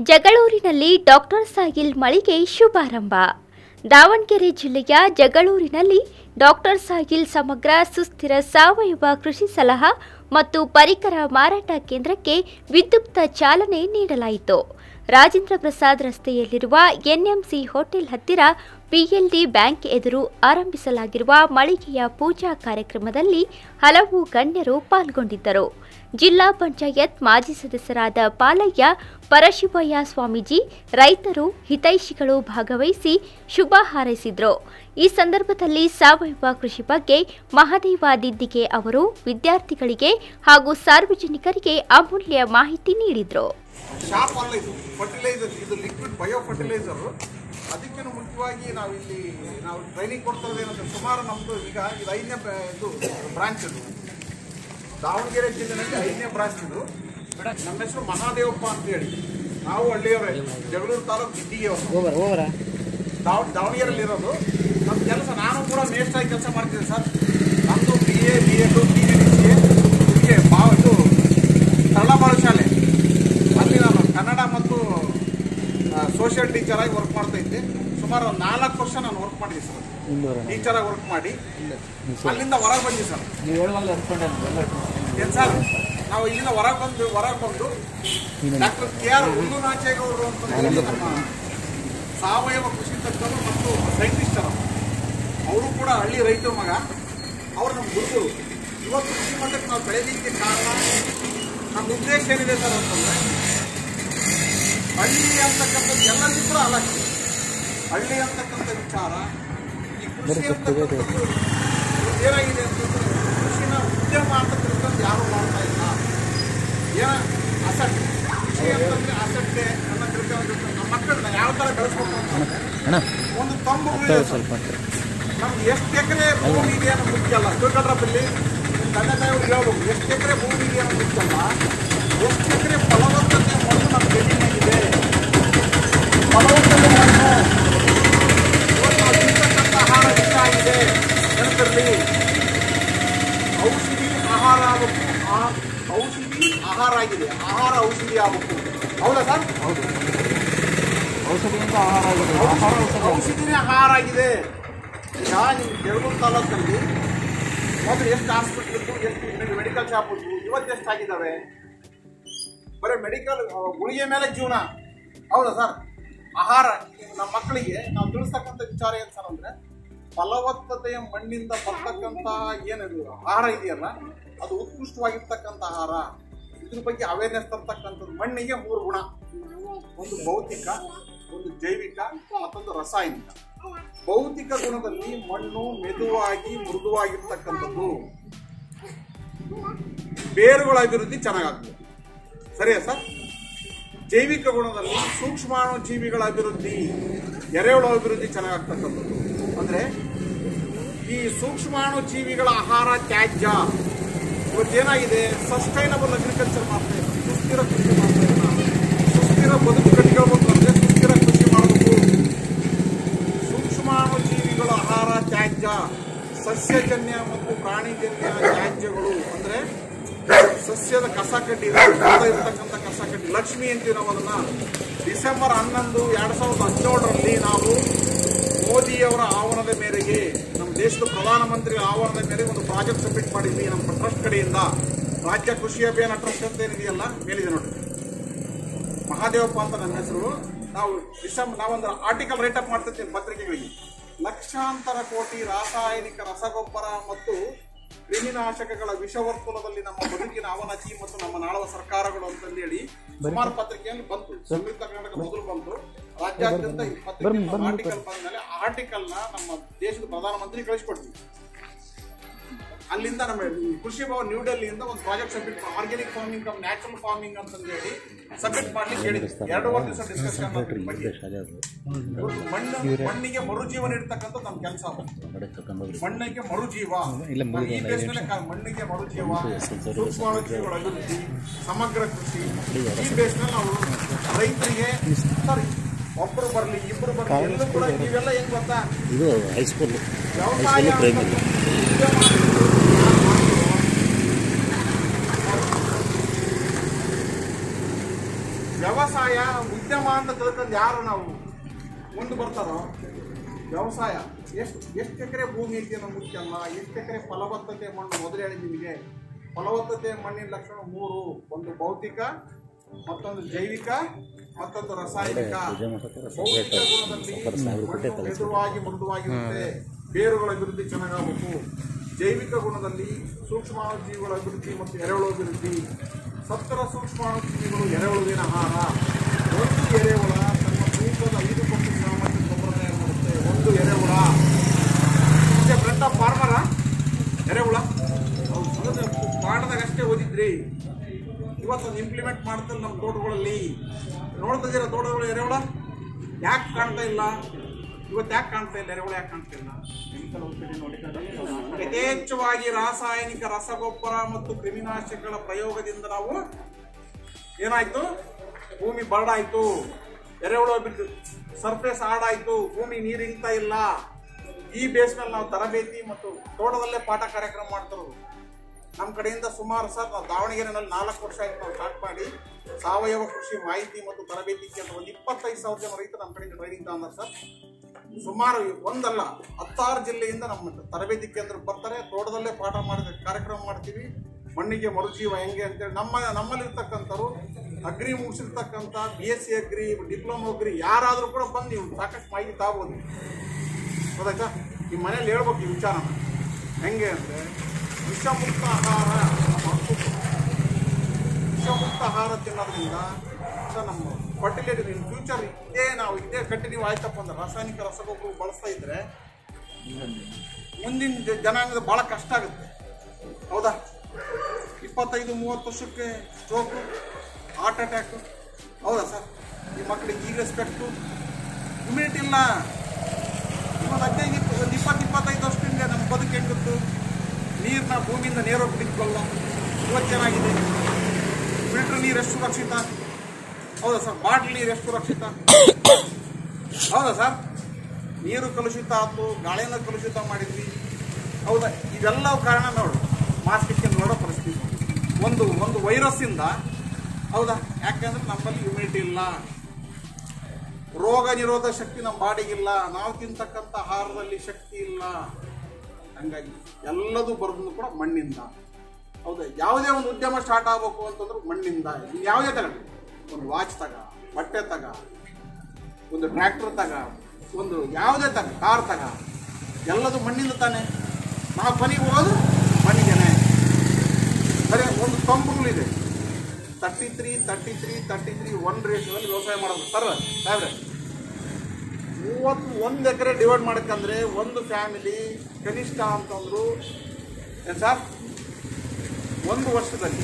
ಜಗಳೂರಿನಲ್ಲಿ doctor Sahil ಮಳಿಗೆ ಶುಭಾರಂಭ ದಾವಣಗೆರೆ ಜಿಲ್ಲೆಯ ಜಗಳೂರಿನಲ್ಲಿ doctor Sahil ಸಮಗ್ರ ಸುಸ್ಥಿರ ಸಾವಯವ ಕೃಷಿ ಸಲಹಾ ಮತ್ತು ಪರಿಕರ ಮಾರಾಟ ಕೇಂದ್ರಕ್ಕೆ ವಿದ್ಯುಕ್ತ ಚಾಲನೆ ನೀಡಲಾಯಿತು ರಾಜೇಂದ್ರ ಪ್ರಸಾದ್ ರಸ್ತೆಯಲ್ಲಿರುವ ಎನ್ಎಂಸಿ ಹೋಟೆಲ್ ಹತ್ತಿರ ಪಿಎಲ್ಡಿ ಬ್ಯಾಂಕ್ ಎದುರು ಆರಂಭಿಸಲಾಗಿರುವ ಮಳಿಗೆಯ ಪೂಜಾ ಕಾರ್ಯಕ್ರಮದಲ್ಲಿ ಹಲವು ಗಣ್ಯರು ಪಾಲ್ಗೊಂಡಿದ್ದರು ಜಿಲ್ಲಾ ಪಂಚಾಯತ್ ಮಾಜಿ ಸದಸ್ಯರಾದ ಪಾಲಯ್ಯ ಪರಶಿವಯ್ಯ ಸ್ವಾಮೀಜಿ ರೈತರು ಹಿತೈಷಿಗಳು ಭಾಗವಹಿಸಿ ಶುಭ ಹಾರೈಸಿದ್ರು ಈ ಸಂದರ್ಭದಲ್ಲಿ ಸಾವಯವ ಕೃಷಿ ಬಗ್ಗೆ ಮಹದೇವ ದಿದ್ದಿಗೆ ಅವರು ವಿದ್ಯಾರ್ಥಿಗಳಿಗೆ ಹಾಗೂ ಸಾರ್ವಜನಿಕರಿಗೆ ಅಮೂಲ್ಯ ಮಾಹಿತಿ ನೀಡಿದರು ಶಾಪ್ ಅಲ್ಲ ಇದು ಫರ್ಟಿಲೈಸರ್ ಇದು ಲಿಕ್ವಿಡ್ ಬಯೋ ಫರ್ಟಿಲೈಸರ್ ಅದಕ್ಕಿಂತ ಮುಖ್ಯವಾಗಿ ನಾವು ಇಲ್ಲಿ ನಾವು ಟ್ರೈನಿಂಗ್ ಕೊಡ್ತಾ ಇರೋದೇನಂದ್ರೆ ಸುಮಾರು ನಮ್ಮದು ಈಗ ಇದು ಐದನೇ ಬ್ರ- ಇದು ಬ್ರಾಂಚ್ ಇದು ದಾವಣಗೆರೆ ಜಿಲ್ಲೆನಲ್ಲಿ ಐದನೇ ಬ್ರಾಂಚ್ ಇದು ನಮ್ಮ ಹೆಸರು ಮಹಾದೇವಪ್ಪ ಅಂತ ಹೇಳಿ ನಾವು ಹಳ್ಳಿಯವರೇ ಜಗಳೂರು ತಾಲೂಕು ದಿದ್ದಿಗೆ ಅವರು ದಾವ ದಾವಣಗೆರೆಯಲ್ಲಿ ಇರೋದು ನಮ್ಮ ಕೆಲಸ ನಾನು ಕೂಡ ಮೇಷ್ಟಾಗಿ ಕೆಲಸ ಮಾಡ್ತೀನಿ ಸರ್ ನಮ್ಮದು B A B Ed B A D C A ಹೀಗೆ ಬಾ ಇದು ತಳ್ಳಬಾಳು ಶಾಲೆ ಅಲ್ಲಿ ನಾನು ಕನ್ನಡ ಮತ್ತು ಸೋಷಿಯಲ್ ಟೀಚರ್ ಆಗಿ ವರ್ಕ್ ಮಾಡ್ತಾ ಇದ್ದೆ ಸುಮಾರು ಒಂದು ನಾಲ್ಕು ವರ್ಷ ನಾನು ವರ್ಕ್ ಮಾಡಿದ್ದೆ ಸರ್ ಟೀಚರ್ ಆಗಿ ವರ್ಕ್ ಮಾಡಿ ಅಲ್ಲಿಂದ ಹೊರಗೆ ಬಂದಿ ಸರ್ ನೀವು ಹೇಳುವಲ್ಲ ಅನ್ಕೊಂಡೆ ಏನ್ ಸರ್ ನಾವು ಇಲ್ಲಿಂದ ಹೊರಗೆ ಬಂದು ಹೊರಗೆ ಬಂದು ಡಾಕ್ಟರ್ ಕೆ ಆರ್ ಹುಲ್ಲುನಾಚೇಗೌಡರು ಅಂತ ಹೇಳಿ ನಮ್ಮ ಸಾವಯವ ಕೃಷಿ ತಜ್ಞರು ಮತ್ತು ಸೈಂಟಿಸ್ಟರು ಅವರು ಕೂಡ ಹಳ್ಳಿ ರೈತರ ಮಗ ಅವ್ರು ನಮ್ಮ ಗುರುಗಳು ಇವತ್ತು ಕೃಷಿ ಮಟ್ಟಕ್ಕೆ ನಾವು ಬೆಳೆದಿದ್ದಕ್ಕೆ ಕಾರಣ ನಮ್ಮ ಉದ್ದೇಶ ಏನಿದೆ ಸರ್ ಅಂತಂದ್ರೆ ಹಳ್ಳಿ ಅಂತಕ್ಕಂಥದ್ದು ಎಲ್ಲರಿಗೂ ಕೂಡ ಅಲಕ್ಷ್ಯ ಹಳ್ಳಿ ಅಂತಕ್ಕಂಥ ವಿಚಾರ ಈ ಕೃಷಿ ಅಂತಕ್ಕಂಥದ್ದು ಏನಾಗಿದೆ ಅಂತಂದ್ರೆ ಕೃಷಿನ ಉದ್ಯಮ ಅಂತ ತಿಳ್ಕೊಂಡು ಯಾರು ಮಾಡ್ತಾ ಇಲ್ಲ ಏನ ಅಸಟ್ ಕೃಷಿ ಅಂತಂದ್ರೆ ಅಸಟ್ಟೆ ನನ್ನ ತಿಳ್ಕೊಂಡು ನಮ್ಮ ಮಕ್ಕಳನ್ನ ಯಾವ ಥರ ಬೆಳೆಸ್ಬೇಕು ಅಂತಂದ್ರೆ ಒಂದು ತಂಬು ಇದೆ ಸರ್. ನಮ್ಗೆ ಎಷ್ಟು ಎಕರೆ ಭೂಮಿ ಇದೆ ಅನ್ನೋ ಮುಖ್ಯ ಅಲ್ಲ ತಿಳ್ಕೊಂಡ್ರಪ್ಪಲ್ಲಿ ನಿಮ್ಮ ತಂದೆ ತಾಯಿಯವ್ರು ಹೇಳ್ಬೇಕು ಎಷ್ಟು ಎಕರೆ ಭೂಮಿ ಇದೆ ಅನ್ನೋ ಮುಖ್ಯ ಅಲ್ಲ ಎಷ್ಟು ಎಕರೆ ಫಲವತ್ತತೆ ಮಣ್ಣು ನಮ್ಮ ಜಮೀನಾಗಿದೆ ಫಲವತ್ತತೆ ಮಣ್ಣು ಇವತ್ತು ನಾವು ತಿಂತಕ್ಕಂಥ ಆಹಾರ ಇಷ್ಟ ಆಗಿದೆ ನೆನಪಿರಲಿ ಔಷಧಿ ಆಹಾರ ಆಗಬೇಕು ಆ ಔಷಧಿ ಆಹಾರ ಆಗಿದೆ ಆಹಾರ ಔಷಧಿ ಆಗಬೇಕು ಹೌದಾ ಸರ್ ಹೌದು ಔಷಧಿಯಿಂದ ಆಹಾರ ಆಗಿದೆ ಆಹಾರ ಔಷಧಿ ಔಷಧಿನೇ ಆಹಾರ ಆಗಿದೆ ಈಗ ನಿಮ್ಮ ಬೆಳಗೂರು ತಾಲೂಕಲ್ಲಿ ಮೊದಲು ಎಷ್ಟು ಹಾಸ್ಪಿಟ್ಲ್ ಇತ್ತು ಎಷ್ಟು ಮೆಡಿಕಲ್ ಶಾಪ್ ಇತ್ತು ಇವತ್ತು ಎಷ್ಟು ಆಗಿದ್ದಾವೆ ಬರೀ ಮೆಡಿಕಲ್ ಗುಳಿಗೆ ಮೇಲೆ ಜೀವನ ಹೌದಾ ಸರ್ ಆಹಾರ ನಮ್ಮ ಮಕ್ಕಳಿಗೆ ನಾವು ತಿಳಿಸ್ತಕ್ಕಂಥ ವಿಚಾರ ಏನು ಸರ್ ಅಂದರೆ ಫಲವತ್ತತೆಯ ಮಣ್ಣಿಂದ ಬರ್ತಕ್ಕಂಥ ಏನಿದು ಆಹಾರ ಇದೆಯಲ್ಲ ಅದು ಉತ್ಕೃಷ್ಟವಾಗಿರ್ತಕ್ಕಂಥ ಆಹಾರ ಇದ್ರ ಬಗ್ಗೆ ಅವೇರ್ನೆಸ್ ತರ್ತಕ್ಕಂಥದ್ದು ಮಣ್ಣಿಗೆ ಮೂರು ಗುಣ ಒಂದು ಭೌತಿಕ ಒಂದು ಜೈವಿಕ ಮತ್ತೊಂದು ರಾಸಾಯನಿಕ ಭೌತಿಕ ಗುಣದಲ್ಲಿ ಮಣ್ಣು ಮೆದುವಾಗಿ ಮೃದುವಾಗಿರ್ತಕ್ಕಂಥದ್ದು ಬೇರುಗಳ ಅಭಿವೃದ್ಧಿ ಚೆನ್ನಾಗಾಗ್ತದೆ ಸರಿಯಾ ಸರ್ ಜೈವಿಕ ಗುಣದಲ್ಲಿ ಸೂಕ್ಷ್ಮಾಣು ಜೀವಿಗಳ ಅಭಿವೃದ್ಧಿ ಎರೆಹುಳು ಅಭಿವೃದ್ಧಿ ಚೆನ್ನಾಗಾಗ್ತಕ್ಕಂಥದ್ದು ಅಂದ್ರೆ ಈ ಸೂಕ್ಷ್ಮಾಣು ಜೀವಿಗಳ ಆಹಾರ ತ್ಯಾಜ್ಯ ಇವತ್ತೇನಾಗಿದೆ ಸಸ್ಟೈನಬಲ್ ಅಗ್ರಿಕಲ್ಚರ್ ಮಾಡ್ತಾ ಇಲ್ಲ ಸುಸ್ಥಿರ ಕೃಷಿ ಮಾಡ್ತಾ ಇಲ್ಲ ಸುಸ್ಥಿರ ಬದುಕು ಕಟ್ಟಿಕೊಳ್ಬೇಕು ಅಂದ್ರೆ ಸುಸ್ಥಿರ ಕೃಷಿ ಮಾಡಬೇಕು ಸೂಕ್ಷ್ಮಾಣು ಜೀವಿಗಳ ಆಹಾರ ತ್ಯಾಜ್ಯ ಸಸ್ಯಜನ್ಯ ಮತ್ತು ಪ್ರಾಣಿಜನ್ಯ ತ್ಯಾಜ್ಯಗಳು ಅಂದ್ರೆ ಸಸ್ಯದ ಕಸ ಕಡ್ಡಿ ಬೆಳೆದ ಇರ್ತಕ್ಕಂಥ ಕಸ ಕಡ್ಡಿ ಲಕ್ಷ್ಮಿ ಅಂತೀವಿ ನಾವು ಅದನ್ನ ಡಿಸೆಂಬರ್ ಹನ್ನೊಂದು ಎರಡ್ ಸಾವಿರದ ಹದಿನೇಳರಲ್ಲಿ ನಾವು ಮೋದಿಯವರ ಆಹ್ವಾನದ ಮೇರೆಗೆ ನಮ್ಮ ದೇಶದ ಪ್ರಧಾನಮಂತ್ರಿ ಆಹ್ವಾನದ ಮೇರೆಗೆ ಒಂದು ಪ್ರಾಜೆಕ್ಟ್ ಸಬ್ಮಿಟ್ ಮಾಡಿದ್ವಿ ನಮ್ಮ ಟ್ರಸ್ಟ್ ಕಡೆಯಿಂದ ರಾಜ್ಯ ಕೃಷಿ ಅಭಿಯಾನ ಟ್ರಸ್ಟ್ ಅಂತ ಏನಿದೆಯಲ್ಲ ಮೇಲಿದೆ ನೋಡಿ ಮಹಾದೇವಪ್ಪ ಅಂತ ನನ್ನ ಹೆಸರು ನಾವು ಡಿಸೆಂಬರ್ ನಾವೊಂದು ಆರ್ಟಿಕಲ್ ರೈಟ್ ಅಪ್ ಮಾಡ್ತಿರ್ತೀವಿ ಪತ್ರಿಕೆಗಳಿಗೆ ಲಕ್ಷಾಂತರ ಕೋಟಿ ರಾಸಾಯನಿಕ ರಸಗೊಬ್ಬರ ಮತ್ತು ಕ್ರಿಮಿನಾಶಕಗಳ ವಿಷವರ್ತುಲದಲ್ಲಿ ನಮ್ಮ ಬದುಕಿನ ಅವನತಿ ಮತ್ತು ನಮ್ಮ ನಾಳುವ ಸರ್ಕಾರಗಳು ಅಂತಂದೇಳಿ ಸುಮಾರು ಪತ್ರಿಕೆಯಲ್ಲಿ ಬಂತು ಸಂಯುಕ್ತ ಕರ್ನಾಟಕ ಮೊದಲು ಬಂತು ರಾಜ್ಯಾದ್ಯಂತ ಈ ಪತ್ರಿಕೆ ಆರ್ಟಿಕಲ್ ಬಂದ್ಮೇಲೆ ಆರ್ಟಿಕಲ್ ನ ನಮ್ಮ ದೇಶದ ಪ್ರಧಾನಮಂತ್ರಿ ಕಳಿಸ್ಕೊಡ್ತೀವಿ ಅಲ್ಲಿಂದ ನಮ್ಮ ಕೃಷಿ ಭವನ್ ನ್ಯೂ ಡೆಲ್ಲಿಯಿಂದ ಒಂದು project submit organic farming cum natural farming ಅಂತಂದು ಹೇಳಿ ಸಬ್ಮಿಟ್ ಮಾಡ್ಲಿಕ್ಕೆ ಹೇಳಿದ್ವಿ ಎರಡೂವರೆ ದಿವಸ ಡಿಸ್ಕಷನ್ ಇವತ್ತು ಮಣ್ಣು ಮಣ್ಣಿಗೆ ಮರುಜೀವನ ಇಡ್ತಕ್ಕಂಥ ನಮ್ಮ ಕೆಲಸ ಮಣ್ಣಿಗೆ ಮರುಜೀವ ನಾವು ಈ ಬೇಸ್ ಮೇಲೆ ಕ- ಮಣ್ಣಿಗೆ ಮರುಜೀವ ಸೂಕ್ಷ್ಮಾಣುಜೀವಿಗಳ ಅಭಿವೃದ್ಧಿ ಸಮಗ್ರ ಕೃಷಿ ಈ ಬೇಸ್ ಮೇಲೆ ನಾವು ರೈತರಿಗೆ ಸಾರಿ ಒಬ್ಬರು ಬರಲಿ ಇಬ್ಬರು ಬರಲಿ ಎಲ್ಲರೂ ಕೂಡ ನೀವೆಲ್ಲ ಏನ್ ಗೊತ್ತಾ ಇದು ಹೈಸ್ಕೂಲ್ ವ್ಯವಸಾಯ ಹೈಸ್ಕೂಲ್ ಪ್ರೈಮರಿ ವ್ಯವಸಾಯ ವ್ಯವಸಾಯ ಉದ್ಯಮ ಅಂತ ತಿಳ್ಕೊಂಡು ಯಾರು ನಾವು ಮುಂದೆ ಬರ್ತಾರೋ ವ್ಯವಸಾಯ ಎಷ್ಟು ಎಷ್ಟು ಎಕರೆ ಭೂಮಿ ಐತಿ ಅನ್ನೋ ಮುಖ್ಯ ಅಲ್ಲ ಎಷ್ಟು ಎಕರೆ ಫಲವತ್ತತೆ ಮಣ್ಣು ಮೊದಲು ಹೇಳಿ ನಿಮಗೆ ಫಲವತ್ತತೆ ಮಣ್ಣಿನ ಲಕ್ಷಣ ಮೂರು ಒಂದು ಭೌತಿಕ ಮತ್ತೊಂದು ಜೈವಿಕ ಮತ್ತೊಂದು ರಾಸಾಯನಿಕ ಭೌತಿಕ ಗುಣದಲ್ಲಿ ಮಣ್ಣು ಮೆದುವಾಗಿ ಮೃದುವಾಗಿರುತ್ತೆ ಬೇರುಗಳ ಅಭಿವೃದ್ಧಿ ಚೆನ್ನಾಗಾಗಬೇಕು ಜೈವಿಕ ಗುಣದಲ್ಲಿ ಸೂಕ್ಷ್ಮಾಣುಜೀವಿಗಳ ಅಭಿವೃದ್ಧಿ ಮತ್ತು ಎರೆಹುಳು ಅಭಿವೃದ್ಧಿ ಸತ್ತರ ಸೂಕ್ಷ್ಮಾಣುಜೀವಿಗಳು ಎರೆಹುಳುವಿನ ಆಹಾರ ಒಂದು ಎರೆಹುಳ ತನ್ನ ತೂಕದ ಐದು ಪಟ್ಟು ಸಾಮರ್ಥ್ಯ ಗೊಬ್ಬರ ತಯಾರು ಮಾಡುತ್ತೆ ಒಂದು ಎರೆಹುಳ ಫ್ರೆಂಡ್ ಆಫ್ ಫಾರ್ಮರ ಎರೆಹುಳ ಹೌದು ಪಾಠದಾಗ ಅಷ್ಟೇ ಓದಿದ್ರಿ ಇವತ್ತು ಅದು ಇಂಪ್ಲಿಮೆಂಟ್ ಮಾಡ್ತಾರೆ ನಮ್ಮ ತೋಟಗಳಲ್ಲಿ ನೋಡ್ತಿದ್ದೀರ ತೋಟಗಳು ಎರೆಹುಳ ಯಾಕೆ ಕಾಣ್ತಾ ಇಲ್ಲ ಇವತ್ತು ಯಾಕೆ ಕಾಣ್ತಾ ಇಲ್ಲ ಎರೆಹುಳ ಯಾಕೆ ಕಾಣ್ತಾ ಇಲ್ಲ ಯಥೇಚ್ಛವಾಗಿ ರಾಸಾಯನಿಕ ರಸಗೊಬ್ಬರ ಮತ್ತು ಕ್ರಿಮಿನಾಶಕಗಳ ಪ್ರಯೋಗದಿಂದ ನಾವು ಏನಾಯ್ತು ಭೂಮಿ ಬರಡಾಯ್ತು ಎರೆಹುಳು ಬಿದ್ದು ಸರ್ಫೇಸ್ ಆಡಾಯ್ತು ಭೂಮಿ ನೀರು ಇಂಗ್ತಾ ಇಲ್ಲ ಈ ಬೇಸ್ ಮೇಲೆ ನಾವು ತರಬೇತಿ ಮತ್ತು ತೋಟದಲ್ಲೇ ಪಾಠ ಕಾರ್ಯಕ್ರಮ ಮಾಡ್ತಿರೋದು ನಮ್ಮ ಕಡೆಯಿಂದ ಸುಮಾರು ಸರ್ ನಾವು ದಾವಣಗೆರೆನಲ್ಲಿ ನಾಲ್ಕು ವರ್ಷ ಆಯ್ತು ನಾವು ಸ್ಟಾರ್ಟ್ ಮಾಡಿ ಸಾವಯವ ಕೃಷಿ ಮಾಹಿತಿ ಮತ್ತು ತರಬೇತಿ ಕೇಂದ್ರ ಒಂದು ಇಪ್ಪತ್ತೈದು ಸಾವಿರ ಜನ ರೈತರು ನಮ್ಮ ಕಡೆಯಿಂದ ಟ್ರೈನಿಂಗ್ ತಗೊಂಡ್ರೆ ಸರ್ ಸುಮಾರು ಒಂದಲ್ಲ ಹತ್ತಾರು ಜಿಲ್ಲೆಯಿಂದ ನಮ್ಮ ತರಬೇತಿ ಕೇಂದ್ರಕ್ಕೆ ಬರ್ತಾರೆ ತೋಟದಲ್ಲೇ ಪಾಠ ಮಾಡಿದ ಕಾರ್ಯಕ್ರಮ ಮಾಡ್ತೀವಿ ಮಣ್ಣಿಗೆ ಮರುಜೀವ ಹೆಂಗೆ ಅಂತೇಳಿ ನಮ್ಮ ನಮ್ಮಲ್ಲಿರ್ತಕ್ಕಂಥವ್ರು ಅಗ್ರಿ ಮುಗಿಸಿರ್ತಕ್ಕಂಥ B S C agri diploma agri ಯಾರಾದರೂ ಕೂಡ ಬಂದು ನೀವು ಸಾಕಷ್ಟು ಮಾಹಿತಿ ತಗೋಬೋದು ಗೊತ್ತಾಯ್ತಾ ನಿಮ್ಮ ಮನೇಲಿ ಹೇಳ್ಬೇಕು ಈ ವಿಚಾರನ ಹೆಂಗೆ ಅಂದರೆ ವಿಷಮುಕ್ತ ಆಹಾರ ನಮ್ಮ ಹಕ್ಕು. ವಿಷಮುಕ್ತ ಆಹಾರ ತಿನ್ನೋದ್ರಿಂದ ಸರ್ ನಮ್ಮ ಫರ್ಟಿಲಿಟಿ ಇನ್ ಫ್ಯೂಚರ್ ಇದೇ ನಾವು ಇದೇ ಕಂಟಿನ್ಯೂ ಆಯ್ತಪ್ಪ ಅಂದ್ರೆ ರಾಸಾಯನಿಕ ರಸಗೊಬ್ಬರ ಬಳಸ್ತಾ ಇದ್ರೆ ಮುಂದಿನ ಜ- ಜನಾಂಗದ ಭಾಳ ಕಷ್ಟ ಆಗುತ್ತೆ ಹೌದಾ ಇಪ್ಪತ್ತೈದು ಮೂವತ್ತು ವರ್ಷಕ್ಕೆ ಸ್ಟ್ರೋಕು ಹಾರ್ಟ್ ಅಟ್ಯಾಕು ಹೌದಾ ಸರ್ ಈ ಮಕ್ಕಳಿಗೆ ಈಗ ರೆಸ್ಪೆಕ್ಟು ಇಮ್ಯುನಿಟಿ ಇಲ್ಲ ಒಂದು ಹದಿನೈದು ಇಪ್ಪ ಒಂದು ಇಪ್ಪತ್ತು ಇಪ್ಪತ್ತೈದು ವರ್ಷದಿಂದ ನಮ್ಮ ಬದುಕು ಹೆಂಗಿತ್ತು ನೀರನ್ನ ಭೂಮಿಯಿಂದ ನೇರೋಗಿ ಬಿಟ್ಕೊಳ್ಳ ಇವತ್ತು ಚೆನ್ನಾಗಿದೆ ಫಿಲ್ಟರ್ ನೀರು ಎಷ್ಟು ಸುರಕ್ಷಿತ ಹೌದಾ ಸರ್ ಬಾಟ್ಲ್ ನೀರು ಎಷ್ಟು ಸುರಕ್ಷಿತ ಹೌದಾ ಸರ್ ನೀರು ಕಲುಷಿತ ಆಯ್ತು ಗಾಳಿನ ಕಲುಷಿತ ಮಾಡಿದ್ವಿ ಹೌದಾ ಇವೆಲ್ಲ ಕಾರಣ ನೋಡು ಮಾಸ್ಕ್ ಇಟ್ಕೊಂಡು ನೋಡೋ ಪರಿಸ್ಥಿತಿ ಒಂದು ಒಂದು ವೈರಸ್ಸಿಂದ ಹೌದಾ ಯಾಕೆಂದ್ರೆ ನಮ್ಮಲ್ಲಿ ಇಮ್ಯುನಿಟಿ ಇಲ್ಲ ರೋಗ ನಿರೋಧಕ ಶಕ್ತಿ ನಮ್ಮ ಬಾಡಿಗಿಲ್ಲ ನಾವು ತಿಂತಕ್ಕಂಥ ಆಹಾರದಲ್ಲಿ ಶಕ್ತಿ ಇಲ್ಲ ಹಂಗಾಗಿ ಎಲ್ಲದೂ ಬರೋದು ಕೂಡ ಮಣ್ಣಿಂದ ಹೌದಾ ಯಾವುದೇ ಒಂದು ಉದ್ಯಮ ಸ್ಟಾರ್ಟ್ ಆಗಬೇಕು ಅಂತಂದ್ರೆ ಮಣ್ಣಿಂದ ನೀನ್ ಯಾವುದೇ ತಗೊಂಡು ಒಂದು ವಾಚ್ ತಗ ಬಟ್ಟೆ ತಗ ಒಂದು ಟ್ರ್ಯಾಕ್ಟರ್ ತಗ ಒಂದು ಯಾವುದೇ ತಗ ಕಾರ್ ತಗ ಎಲ್ಲದು ಮಣ್ಣಿಂದ ತಾನೆ ನಾವು ಕೊನೆಗೆ ಹೋಗೋದು ಮಣ್ಣಿಗೆನೆ ಸರಿ ಒಂದು ಕಂಪನಿಗಳಿದೆ thirty three thirty three thirty three one ರೇಷದಲ್ಲಿ ವ್ಯವಸಾಯ ಮಾಡೋದು ಸರ್ ಸಾಹೇಬ್ರೆ ಮೂವತ್ತು ಒಂದು ಎಕರೆ ಡಿವೈಡ್ ಮಾಡಕ್ಕಂದ್ರೆ ಒಂದು ಫ್ಯಾಮಿಲಿ ಕನಿಷ್ಠ ಅಂತಂದ್ರು ಏನು ಸರ್ ಒಂದು ವರ್ಷದಲ್ಲಿ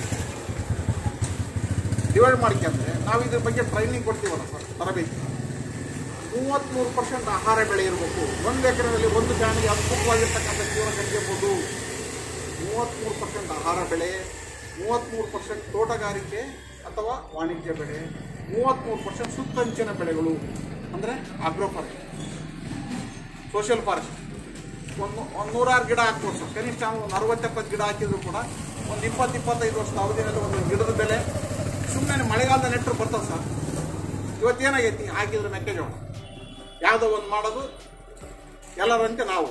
ಡಿವೈಡ್ ಮಾಡ್ಕೊಂಡ್ರೆ ನಾವು ಇದ್ರ ಬಗ್ಗೆ ಟ್ರೈನಿಂಗ್ ಕೊಡ್ತೀವಲ್ಲ ಸರ್ ತರಬೇತಿ ಮೂವತ್ತ್ಮೂರು ಪರ್ಸೆಂಟ್ ಆಹಾರ ಬೆಳೆ ಇರಬೇಕು ಒಂದು ಎಕರೆನಲ್ಲಿ ಒಂದು ಫ್ಯಾಮಿಲಿ ಅದ್ಭುತವಾಗಿರ್ತಕ್ಕಂಥ ಜೀವನ ಕಟ್ಕೋಬೋದು ಮೂವತ್ತ್ಮೂರು ಪರ್ಸೆಂಟ್ ಆಹಾರ ಬೆಳೆ ಮೂವತ್ತ್ಮೂರು ಪರ್ಸೆಂಟ್ ತೋಟಗಾರಿಕೆ ಅಥವಾ ವಾಣಿಜ್ಯ ಬೆಳೆ ಮೂವತ್ತ್ಮೂರು ಪರ್ಸೆಂಟ್ ಸುತ್ತಂಚಿನ ಬೆಳೆಗಳು ಅಂದರೆ ಆಗ್ರೋ ಫಾರೆಸ್ಟ್ ಸೋಷಿಯಲ್ ಫಾರೆಸ್ಟ್ ಒಂದು ಒಂದು ನೂರಾರು ಗಿಡ ಹಾಕ್ಬೋದು ಸರ್ ಕನಿಷ್ಠ ಒಂದು ಅರವತ್ತೆಪ್ಪತ್ತು ಗಿಡ ಹಾಕಿದ್ರು ಕೂಡ ಒಂದು ಇಪ್ಪತ್ತು ಇಪ್ಪತ್ತೈದು ವರ್ಷದ ಅವಧಿಯಲ್ಲಿ ಒಂದು ಗಿಡದ ಬೆಲೆ ಸುಮ್ಮನೆ ಮಳೆಗಾಲದ ನೆಟ್ಟರು ಬರ್ತದೆ ಸರ್ ಇವತ್ತೇನಾಗೈತಿ ಹಾಕಿದ್ರೆ ಮೆಕ್ಕೆಜೋಳ ಯಾವುದೋ ಒಂದು ಮಾಡೋದು ಎಲ್ಲರಂತೆ ನಾವು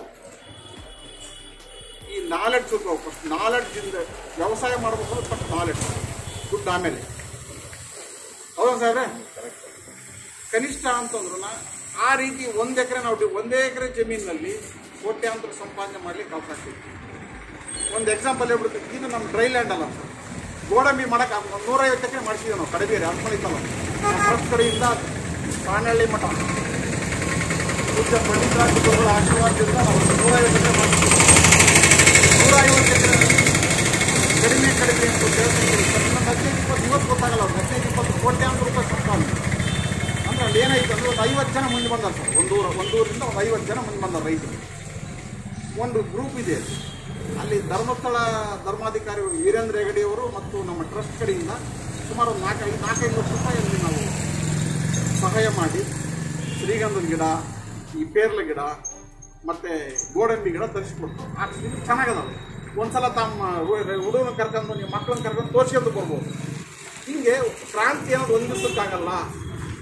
ಈ ನಾಲೆಡ್ಜ್ ಫಸ್ಟ್ ನಾಲೆಡ್ಜಿಂದ ವ್ಯವಸಾಯ ಮಾಡಬೇಕು ಫಸ್ಟ್ ನಾಲೆಡ್ಜ್ ದುಡ್ಡು ಆಮೇಲೆ ಹೌದಾ ಸಾಹೇಬ್ರೆ ಕನಿಷ್ಠ ಅಂತಂದ್ರು ಆ ರೀತಿ ಒಂದು ಎಕರೆ ನಾವು ಡಿ- ಒಂದೇ ಎಕರೆ ಜಮೀನಿನಲ್ಲಿ ಕೋಟ್ಯಾಂತರ ಸಂಪಾದನೆ ಮಾಡ್ಲಿಕ್ಕೆ ಅವಕಾಶ ಇದೆ ಒಂದು ಎಕ್ಸಾಂಪಲ್ ಹೇಳ್ಬಿಡ್ತೀವಿ ಇದು ನಮ್ಮ ಡ್ರೈ ಲ್ಯಾಂಡ್ ಅಲ್ಲ ಸರ್ ಗೋಡಂಬಿ ಮಾಡಕ್ಕೆ ಒಂದು ನೂರೈವತ್ತು ಎಕರೆ ಮಾಡಿಸಿದ್ವಿ ನಾವು ಕಡಬೇರೆ ಅನ್ಕೊಂಡಿತ್ತಲ್ಲ ನಮ್ಮ ಟ್ರಸ್ಟ್ ಕಡೆಯಿಂದ ಕಾನಹಳ್ಳಿ ಮಠ ಪೂಜ್ಯ ಪಂಡಿತರಾಜ ಗುರುಗಳ ಆಶೀರ್ವಾದದಿಂದ ನಾವು ಒಂದು ನೂರೈವತ್ತು ಎಕರೆ ಮಾಡಿಸಿದ್ವಿ ನೂರೈವತ್ತು ಎಕರೆ ಕಡಿಮೆ ಕಡಿಮೆ ಅಂತ ಹೇಳ್ತಿದ್ದೀವಿ ಸರ್ ಇನ್ನೊಂದು ಹದಿನೈದು ಇಪ್ಪತ್ತು ಇವತ್ತು ಗೊತ್ತಾಗಲ್ಲ ಅವ್ರು ಹದಿನೈದು ಇಪ್ಪತ್ತು ಕೋಟ್ಯಾಂತರ ರೂಪಾಯಿ ಸಂಪಾದನೆ ಅಂದ್ರೆ ಅಲ್ಲಿ ಏನಾಯ್ತು ಅಂದ್ರೆ ಒಂದು ಐವತ್ತು ಜನ ಮುಂದೆ ಬಂದಾರ ಸರ್ ಒಂದೂರು ಒಂದೂರಿಂದ ಒಂದು ಐವತ್ತು ಜನ ಮುಂದೆ ಬಂದಾರ ರೈತರು ಒಂದು ಗ್ರೂಪ್ ಇದೆ ಅಲ್ಲಿ ಧರ್ಮಸ್ಥಳ ಧರ್ಮಾಧಿಕಾರಿ ವೀರೇಂದ್ರ ಹೆಗಡೆ ಅವರು ಮತ್ತು ನಮ್ಮ ಟ್ರಸ್ಟ್ ಕಡೆಯಿಂದ ಸುಮಾರು ಒಂದು ನಾಲ್ಕೈದು ನಾಲ್ಕೈದು ಲಕ್ಷ ರೂಪಾಯಿಯಲ್ಲಿ ನಾವು ಸಹಾಯ ಮಾಡಿ ಶ್ರೀಗಂಧದ ಗಿಡ ಈ ಪೇರ್ಲ ಗಿಡ ಮತ್ತು ಗೋಡಂಬಿ ಗಿಡ ತರಿಸ್ಕೊಡ್ತಾರೆ ಹಾಕ್ಸಿದ್ರೆ ಚೆನ್ನಾಗದಾವೆ ಒಂದ್ಸಲ ತಮ್ಮ ಹುಡುಗನ ಕರ್ಕೊಂಡು ನಿಮ್ಮ ಮಕ್ಕಳನ್ನ ಕರ್ಕೊಂಡು ತೋರಿಸ್ಕೊಂಡು ಬರ್ಬೋದು ಹಿಂಗೆ ಕ್ರಾಂತಿ ಅನ್ನೋದು ಒಂದು ದಿವಸಕ್ಕಾಗಲ್ಲ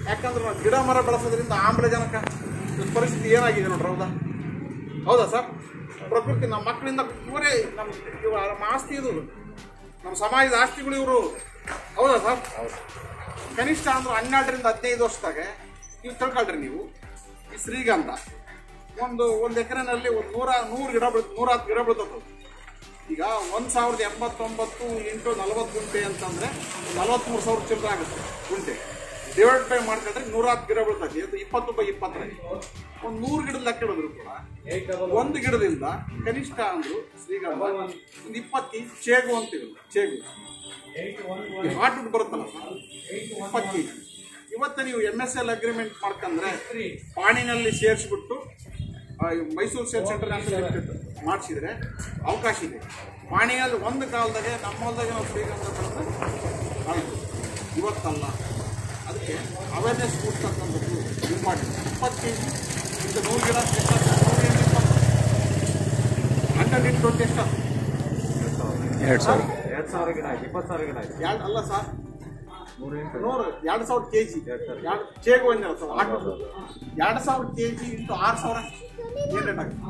ಯಾಕಂದ್ರೆ ನಾವು ಗಿಡ ಮರ ಬೆಳೆಸೋದ್ರಿಂದ ಆಮ್ಲಜನಕ ಇವತ್ತು ಪರಿಸ್ಥಿತಿ ಏನಾಗಿದೆ ನೋಡ್ರಿ ಹೌದಾ ಹೌದಾ ಸರ್ ಪ್ರಕೃತಿ ನಮ್ಮ ಮಕ್ಕಳಿಂದ ಇವರೇ ನಮ್ಮ ಇವ ನಮ್ಮ ಆಸ್ತಿ ಇದು ನಮ್ಮ ಸಮಾಜದ ಆಸ್ತಿಗಳು ಇವರು ಹೌದಾ ಸರ್ ಕನಿಷ್ಠ ಅಂದ್ರೆ ಹನ್ನೆರಡರಿಂದ ಹದಿನೈದು ವರ್ಷದಾಗೆ ನೀವು ತಿಳ್ಕೊಳ್ರಿ ನೀವು ಈ ಶ್ರೀಗಂಧ ಒಂದು ಒಂದು ಎಕರೆನಲ್ಲಿ ಒಂದು ನೂರ ನೂರು ಗಿಡ ಬೆಳೆ ನೂರ ಹತ್ತು ಗಿಡ ಬೆಳ್ತದೆ ಈಗ ಒಂದು ಸಾವಿರದ ಎಂಬತ್ತೊಂಬತ್ತು ಇಂಟು ನಲವತ್ತು ಗುಂಟೆ ಅಂತಂದ್ರೆ ನಲವತ್ತ್ಮೂರು ಸಾವಿರ ಚಿಲ್ಲರೆ ಆಗುತ್ತೆ ಗುಂಟೆ ಡಿವೈಡ್ ಬೈ ಮಾಡ್ಕೊಂಡ್ರೆ ನೂರ ಹತ್ತು ಗಿಡ ಬೀಳ್ತದೆ ಅದು ಇಪ್ಪತ್ತು ಬೈ ಇಪ್ಪತ್ತರಲ್ಲಿ ಒಂದು ನೂರು ಗಿಡದ ಲೆಕ್ಕ ಹಿಡಿದ್ರು ಕೂಡ ಒಂದು ಗಿಡದಿಂದ ಕನಿಷ್ಠ ಅಂದ್ರು ಶ್ರೀಗಂಧ ಒಂದು ಇಪ್ಪತ್ತು ಕೆ ಜಿ ಚೇಗು ಅಂತೀವಿ ಚೇಗು ಹಾಟ್ ವುಡ್ ಬರುತ್ತಲ್ಲ ಸರ್ ಇಪ್ಪತ್ತು ಕೆ ಜಿ ಇವತ್ತು ನೀವು ಎಮ್ ಎಸ್ ಎಲ್ ಅಗ್ರಿಮೆಂಟ್ ಮಾಡ್ಕಂದ್ರೆ ಪಾಣಿನಲ್ಲಿ ಸೇರಿಸ್ಬಿಟ್ಟು ಆ, ಮೈಸೂರು ಸೇಲ್ ಸೆಂಟರ್ ಲಿಮಿಟೆಡ್ ಮಾಡಿಸಿದ್ರೆ ಅವಕಾಶ ಇದೆ ಪಾಣಿಯಲ್ಲಿ ಒಂದು ಕಾಲದಾಗೆ ನಮ್ಮ ಹೊಲದಾಗೆ ನಾವು ಶ್ರೀಗಂಧ ಬೆಳೆದ್ರೆ ಆಯಿತು ಇವತ್ತಲ್ಲ ಅದಕ್ಕೆ ಅವೇರ್ನೆಸ್ ಮೂಡಿಸ್ತಕ್ಕಂಥದ್ದು ಇಂಪಾರ್ಟೆಂಟ್ ಇಪ್ಪತ್ತು ಕೆ ಜಿ ಇಂಥ ನೂರು ಗಿಡ ಎಷ್ಟಾಗ್ತದೆ? ನೂರು ಇಂಟು ಇಪ್ಪತ್ತು ಹಂಡ್ರೆಡ್ ಇಂಟು ಟ್ವೆಂಟಿ ಎಷ್ಟಾಗ್ತದೆ ಎರಡು ಸಾವಿರ ಎರಡು ಸಾವಿರ ಗಿಡ ಆಯ್ತು ಇಪ್ಪತ್ತು ಸಾವಿರ ಗಿಡ ಆಯ್ತು ಎರಡು ಅಲ್ಲ ಸರ್ ನೂರು ಎಂಟು ನೂರು ಎರಡು ಸಾವಿರ ಕೆ ಜಿ ಎರಡು ಚೇಗು ಒಂದಿಲ್ಲ ಸರ್ ಆಟೋ ಎರಡು ಸಾವಿರ ಕೆ ಜಿ ಇಂಟು ಆರು ಸಾವಿರ ಏನು ರೇಟ್ ಆಗುತ್ತೆ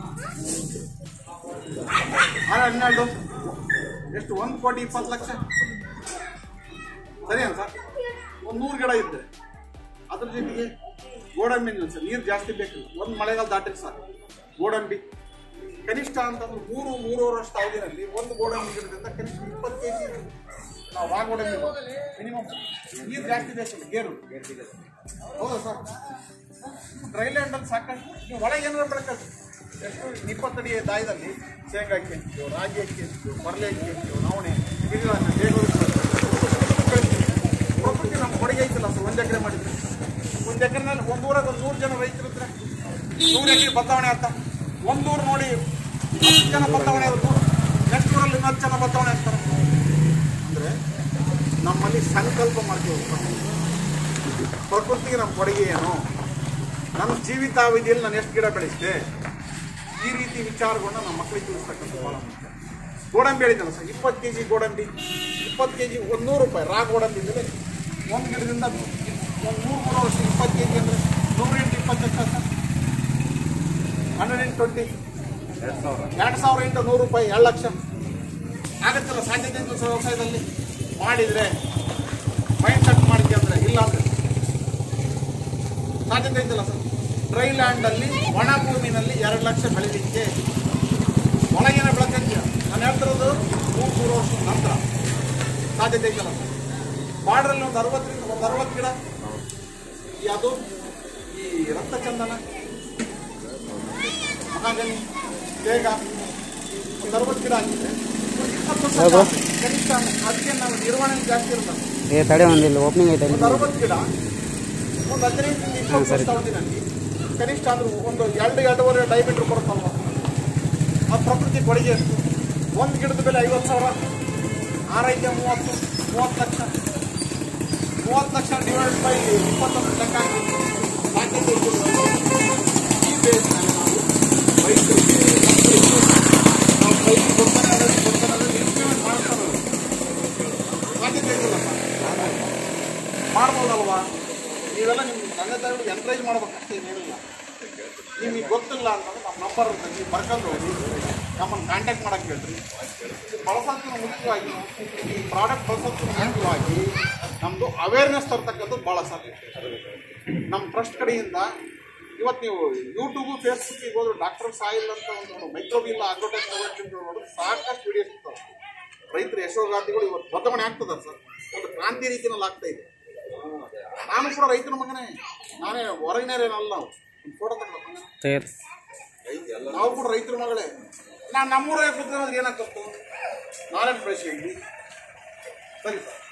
ಆರು ಹನ್ನೆರಡು ಎಷ್ಟು ಒಂದು ಕೋಟಿ ಇಪ್ಪತ್ತು ಲಕ್ಷ ಸರಿಯಾ ಸರ್ ಒಂದು ನೂರು ಗಿಡ ಇದ್ದೆ ಅದ್ರ ಜೊತೆಗೆ ಗೋಡಂಬಿ ಸರ್ ನೀರು ಜಾಸ್ತಿ ಬೇಕಿಲ್ಲ ಒಂದು ಮಳೆಗಾಲ ದಾಟಿರಿ ಸರ್ ಗೋಡಂಬಿ ಕನಿಷ್ಠ ಅಂತಂದ್ರೆ ಮೂರು ಮೂರುವರೆ ವರ್ಷ ಅವಧಿನಲ್ಲಿ ಒಂದು ಗೋಡಂಬಿ ಗಿಡದಿಂದ ಕನಿಷ್ಠ ಇಪ್ಪತ್ತು ಕೆ ಜಿ ನಾವು ಆ ಗೋಡಂಬಿ ಮಿನಿಮಮ್ ನೀರು ಜಾಸ್ತಿ ಬೇಕಿಲ್ಲ ಗೇರು ಹೌದಾ ಸರ್ ಡ್ರೈಲ್ಯಾಂಡಲ್ಲಿ ಸಾಕಷ್ಟು ನೀವು ಒಳಗೆ ಏನಾದ್ರು ಬೆಳಕಲ್ಲಿ ಎಷ್ಟು ಇಪ್ಪತ್ತಡಿ ದಾಯದಲ್ಲಿ ಶೇಂಗಾ ಅಕ್ಕಿ ಹಾಕ್ತೀವಿ ರಾಗಿ ಅಕ್ಕಿ ಹಾಕ್ತೀವಿ ಮರಳೆ ಅಕ್ಕಿ ಹಾಕ್ತೀವಿ ನವಣೆ ಗಿಡಗಳನ್ನ ಬೇಗೂರು ಪ್ರಕೃತಿ ನಮ್ಮ ಕೊಡುಗೆ ಐತಿಲ್ಲ ಸರ್ ಒಂದು ಎಕರೆ ಮಾಡಿದ್ರೆ ಒಂದು ಎಕರೆನಲ್ಲಿ ಒಂದು ಊರಾಗ ಒಂದು ನೂರು ಜನ ರೈತರು ಇದ್ರೆ ನೂರು ಎಕರೆ ಬದಲಾವಣೆ ಆಗ್ತಾ ಒಂದು ಊರು ನೋಡಿ ಹತ್ತು ಜನ ಬದಲಾವಣೆ ಆಗುತ್ತೆ ನೆಕ್ಸ್ಟ್ ಊರಲ್ಲಿ ಇನ್ನೊಂದು ಜನ ಬದಲಾವಣೆ ಆಗ್ತಾರೆ ಅಂದರೆ ನಮ್ಮಲ್ಲಿ ಸಂಕಲ್ಪ ಮಾಡ್ತೀವಿ ಪ್ರಕೃತಿಗೆ ನಮ್ಮ ಕೊಡುಗೆ ಏನು ನನ್ನ ಜೀವಿತಾವಧಿಯಲ್ಲಿ ನಾನು ಎಷ್ಟು ಗಿಡ ಬೆಳೆಸಿದೆ ಈ ರೀತಿ ವಿಚಾರಗಳನ್ನ ನಮ್ಮ ಮಕ್ಕಳಿಗೆ ತಿಳಿಸ್ತಕ್ಕಂಥ ಭಾಳ ಮುಖ್ಯ ಗೋಡಂಬಿ ಹೇಳಿದ್ದಲ್ಲ ಸರ್ ಇಪ್ಪತ್ತು ಕೆ ಜಿ ಗೋಡಂಬಿ ಇಪ್ಪತ್ತು ಕೆ ಜಿ ಒಂದು ನೂರು ರೂಪಾಯಿ ರಾ ಗೋಡಂಬಿ ಇದ್ದರೆ ಒಂದು ಗಿಡದಿಂದ ಒಂದು ಮೂರು ಮೂರು ವರ್ಷ ಇಪ್ಪತ್ತು ಕೆ ಜಿ ಅಂದರೆ ನೂರು ಇಂಟು ಇಪ್ಪತ್ತು ಎಷ್ಟು ಸರ್ ಹಂಡ್ರೆಡ್ ಇಂಟು ಟ್ವೆಂಟಿ ಎರಡು ಸಾವಿರ ಎರಡು ಸಾವಿರ ಇಂಟು ನೂರು ರೂಪಾಯಿ ಎರಡು ಲಕ್ಷ ಆಗತ್ತಲ್ಲ ಸಾಧ್ಯತೆ ಇತ್ತು ಸರ್ ವ್ಯವಸಾಯದಲ್ಲಿ ಮಾಡಿದರೆ ಮೈಂಡ್ ಸೆಟ್ ಮಾಡಿದ್ದೆ ಅಂದರೆ ಇಲ್ಲ ಅಂದರೆ ಸಾಧ್ಯತೆ ಇದ್ದಲ್ಲ ಸರ್ ಡ್ರೈ ಲ್ಯಾಂಡಲ್ಲಿ ಒಣ ಭೂಮಿನಲ್ಲಿ ಎರಡು ಲಕ್ಷ ಬೆಳಿಲಿಕ್ಕೆ ಒಳಗೇನೆ ಬೆಳಕಂತೀಯ ನಾನು ಹೇಳ್ತಿರೋದು ಮೂರು ಮೂರು ವರ್ಷದ ನಂತರ ಸಾಧ್ಯತೆ ಇದ್ದಲ್ಲ ಸರ್ ಬಾರ್ಡ್ರಲ್ಲಿ ಒಂದು ಅರವತ್ತರಿಂದ ಒಂದು ಅರವತ್ತು ಗಿಡ ಈ ಅದು ಈ ರಕ್ತಚಂದನ ಮಹಾಗನಿ ಬೇಗ ಒಂದು ಅರವತ್ತು ಗಿಡ ಹಾಕಿದ್ರೆ ಒಂದು ಇಪ್ಪತ್ತು ವರ್ಷ ಆಗುತ್ತೆ. ಕನಿಷ್ಠ ಅದಕ್ಕೆ ನಾವು ನಿರ್ವಹಣೆ ಜಾಸ್ತಿ ಇರ್ತದೆ ಏ ತಡೆ ಒಂದಿಲ್ಲ ಓಪನಿಂಗ್ ಐತೆ ಒಂದು ಅರವತ್ತು ಗಿಡ ಒಂದು ಹದಿನೈದರಿಂದ ಇಪ್ಪತ್ತು ವರ್ಷ ಅವಧಿನಲ್ಲಿ ಕನಿಷ್ಠ ಅಂದ್ರೆ ಒಂದು ಎರಡು ಎರಡೂವರೆ ಡೈಮೀಟ್ರ್ ಬರುತ್ತಲ್ವ ಆ ಪ್ರಕೃತಿ ಕೊಡುಗೆ ಎಷ್ಟು ಒಂದು ಗಿಡದ ಬೆಲೆ ಐವತ್ತು ಸಾವಿರ ಆರೈಕೆ ಮೂವತ್ತು ಮೂವತ್ತು ಲಕ್ಷ ಮೂವತ್ತು ಲಕ್ಷ ಡಿವೈಡ್ ಬೈ ಇಪ್ಪತ್ತೊಂದು ಲೆಕ್ಕ ಹಾಕಿ ಸಾಧ್ಯತೆ ಇದ್ದಿಲ್ಲ. ಈ ಬೇಸ್ನಲ್ಲಿ ನಾವು ರೈತರಿಗೆ ಮಕ್ಕಳಿಗೆ ನಾವು ಕೈಗೆ ಕೊಡ್ತಾನೆ ಅದನ್ನು ಕೊಡ್ತಾನೆ ಅದನ್ನು ಇಂಪ್ಲಿಮೆಂಟ್ ಮಾಡ್ತಾರೆ ಸಾಧ್ಯತೆ ಇದ್ದಿಲ್ಲ ಸರ್ ಮಾಡ್ಬೋದಲ್ವಾ ನೀವೆಲ್ಲ ನಿಮ್ಮ ತಂದೆ ತಾಯಿಗಳು ಎನ್ಕರೇಜ್ ಮಾಡ್ಬೇಕು ಅಷ್ಟೇ ಏನಿಲ್ಲ ನಿಮಗೆ ಗೊತ್ತಿಲ್ಲ ಅಂತಂದ್ರೆ ನಮ್ಮ ನಂಬರ್ ನೀವು ಬರ್ಕೊಂಡು ಹೋಗಿ ನಮ್ಮನ್ನು ಕಾಂಟ್ಯಾಕ್ಟ್ ಮಾಡಕ್ಕೆ ಹೇಳ್ರಿ ಬಳಸೋದಕ್ಕೆ ಮುಖ್ಯವಾಗಿ ಈ ಪ್ರಾಡಕ್ಟ್ ಬಳಸೋದಕ್ಕೆ ಮುಖ್ಯವಾಗಿ ನಮ್ಮದು ಅವೇರ್ನೆಸ್ ತರ್ತಕ್ಕಂಥದ್ದು ಭಾಳ ಸಾಧ್ಯ ನಮ್ಮ ಟ್ರಸ್ಟ್ ಕಡೆಯಿಂದ ಇವತ್ತು ನೀವು ಯೂಟ್ಯೂಬು ಫೇಸ್ಬುಕ್ಕಿಗೆ ಹೋದ್ರೆ ಡಾಕ್ಟರ್ ಸಾಯಿಲ್ ಅಂತ ಒಂದು ಮೈಕ್ರೋಬಿಲ್ ಅಡ್ವರ್ಟೈಸ್ ನೋಡಿದ್ರೆ ಸಾಕಷ್ಟು ವಿಡಿಯೋಸ್ ಇರ್ತಾವೆ ರೈತರ ಯಶೋಗಾತಿಗಳು ಇವತ್ತು ಬದಲಾವಣೆ ಆಗ್ತದ ಸರ್ ಒಂದು ಕ್ರಾಂತಿ ರೀತಿಯಲ್ಲಿ ಆಗ್ತಾ ಇದೆ ನಾನು ಕೂಡ ರೈತನ ಮಗನೇ ನಾನೇ ಹೊರಗಿನೇರೇನಲ್ಲ ನಾವು ಫೋಟೋ ತಗೊಳ್ಬೇಕು ತಯಾರು ನಾವು ಕೂಡ ರೈತರ ಮಗಳೇ ನಾನು ನಮ್ಮೂರಾಗ ಕೂತ್ಕೊಂಡ್ರೆ ಏನಾಗ್ತದೆ ನಾರಾಯಣ ಬೆಳೆಸಿ ಸರಿ ಸರ್